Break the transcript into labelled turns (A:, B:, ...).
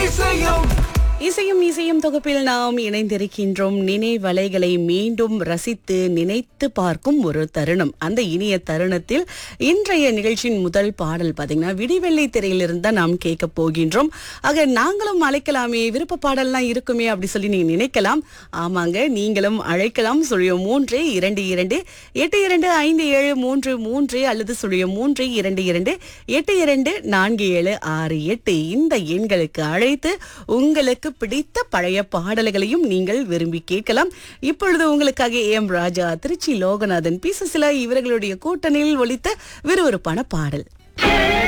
A: இசையும்
B: இசையும் இசையும் தொகுப்பில் நாம் இணைந்திருக்கின்றோம் நினைவலைகளை மீண்டும் ரசித்து நினைத்து பார்க்கும் ஒரு தருணம் அந்த இனிய தருணத்தில் இன்றைய நிகழ்ச்சியின் முதல் பாடல் பாத்தீங்கன்னா விடிவெள்ளி திரையிலிருந்து தான் நாம் கேட்க போகின்றோம் ஆக நாங்களும் அழைக்கலாமே விருப்ப பாடல்லாம் இருக்குமே அப்படி சொல்லி நீங்க நினைக்கலாம் ஆமாங்க நீங்களும் அழைக்கலாம் சொல்லிய மூன்று இரண்டு இரண்டு எட்டு இரண்டு ஐந்து ஏழு மூன்று மூன்று அல்லது சொல்லிய மூன்று இரண்டு இரண்டு எட்டு இரண்டு நான்கு ஏழு ஆறு எட்டு இந்த எண்களுக்கு அழைத்து உங்களுக்கு பிடித்த பழைய பாடல்களையும் நீங்கள் விரும்பி கேட்கலாம் இப்பொழுது உங்களுக்காக எம் ராஜா திருச்சி லோகநாதன் பி சுசிலா இவர்களுடைய கூட்டணியில் ஒலித்த விறுவிறுப்பான பாடல்